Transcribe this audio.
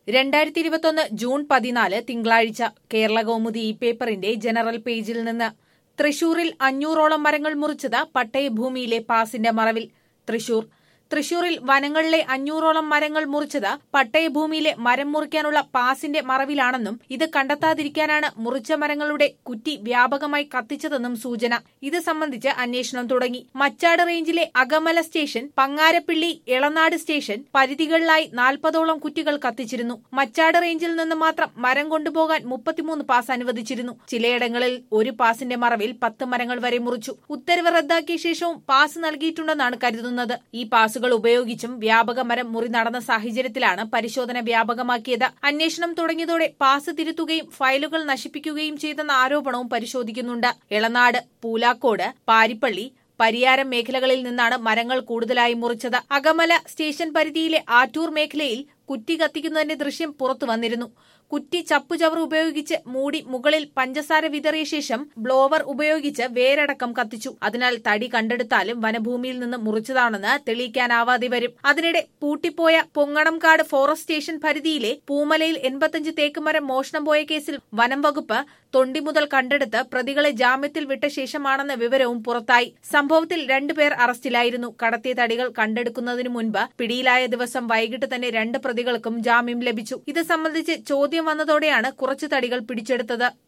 രണ്ടായിരത്തി ഇരുപത്തൊന്ന് ജൂൺ പതിനാല് തിങ്കളാഴ്ച കേരള കൗമുദി ഈ പേപ്പറിന്റെ ജനറൽ പേജിൽ നിന്ന് തൃശൂരിൽ അഞ്ഞൂറോളം മരങ്ങൾ മുറിച്ചത് പട്ടയഭൂമിയിലെ പാസിന്റെ മറവിൽ തൃശൂർ തൃശൂരിൽ വനങ്ങളിലെ അഞ്ഞൂറോളം മരങ്ങൾ മുറിച്ചത് പട്ടയഭൂമിയിലെ മരം മുറിക്കാനുള്ള പാസിന്റെ മറവിലാണെന്നും ഇത് കണ്ടെത്താതിരിക്കാനാണ് മുറിച്ച മരങ്ങളുടെ കുറ്റി വ്യാപകമായി കത്തിച്ചതെന്നും സൂചന ഇത് സംബന്ധിച്ച് അന്വേഷണം തുടങ്ങി മച്ചാട് റേഞ്ചിലെ അകമല സ്റ്റേഷൻ പങ്ങാരപ്പിള്ളി എളനാട് സ്റ്റേഷൻ പരിധികളിലായി നാൽപ്പതോളം കുറ്റികൾ കത്തിച്ചിരുന്നു മച്ചാട് റേഞ്ചിൽ നിന്ന് മാത്രം മരം കൊണ്ടുപോകാൻ മുപ്പത്തിമൂന്ന് പാസ് അനുവദിച്ചിരുന്നു ചിലയിടങ്ങളിൽ ഒരു പാസിന്റെ മറവിൽ പത്ത് മരങ്ങൾ വരെ മുറിച്ചു ഉത്തരവ് റദ്ദാക്കിയ ശേഷവും പാസ് നൽകിയിട്ടുണ്ടെന്നാണ് കരുതുന്നത് ഈ പാസുകൾ ഉപയോഗിച്ചും വ്യാപക മരം മുറി നടന്ന സാഹചര്യത്തിലാണ് പരിശോധന വ്യാപകമാക്കിയത് അന്വേഷണം തുടങ്ങിയതോടെ പാസ് തിരുത്തുകയും ഫയലുകൾ നശിപ്പിക്കുകയും ചെയ്തെന്ന ആരോപണവും പരിശോധിക്കുന്നുണ്ട് എളനാട് പൂലാക്കോട് പാരിപ്പള്ളി പരിയാരം മേഖലകളിൽ നിന്നാണ് മരങ്ങൾ കൂടുതലായി മുറിച്ചത് അകമല സ്റ്റേഷൻ പരിധിയിലെ ആറ്റൂർ മേഖലയിൽ കുറ്റി കത്തിക്കുന്നതിന്റെ ദൃശ്യം പുറത്തു വന്നിരുന്നു കുറ്റി ചപ്പുചവർ ഉപയോഗിച്ച് മൂടി മുകളിൽ പഞ്ചസാര വിതറിയ ശേഷം ബ്ലോവർ ഉപയോഗിച്ച് വേരടക്കം കത്തിച്ചു അതിനാൽ തടി കണ്ടെടുത്താലും വനഭൂമിയിൽ നിന്ന് മുറിച്ചതാണെന്ന് തെളിയിക്കാനാവാതെ വരും അതിനിടെ പൂട്ടിപ്പോയ പൊങ്ങണംകാട് ഫോറസ്റ്റ് സ്റ്റേഷൻ പരിധിയിലെ പൂമലയിൽ എൺപത്തഞ്ച് തേക്കുമരം മോഷണം പോയ കേസിൽ വനം വകുപ്പ് തൊണ്ടി മുതൽ കണ്ടെടുത്ത് പ്രതികളെ ജാമ്യത്തിൽ വിട്ട ശേഷമാണെന്ന വിവരവും പുറത്തായി സംഭവത്തിൽ രണ്ടുപേർ അറസ്റ്റിലായിരുന്നു കടത്തിയ തടികൾ കണ്ടെടുക്കുന്നതിനു മുൻപ് പിടിയിലായ ദിവസം വൈകിട്ട് തന്നെ രണ്ട് പ്രതികൾക്കും ജാമ്യം ലഭിച്ചു ഇത് സംബന്ധിച്ച് ചോദ്യം വന്നതോടെയാണ് കുറച്ചു തടികൾ പിടിച്ചെടുത്തത്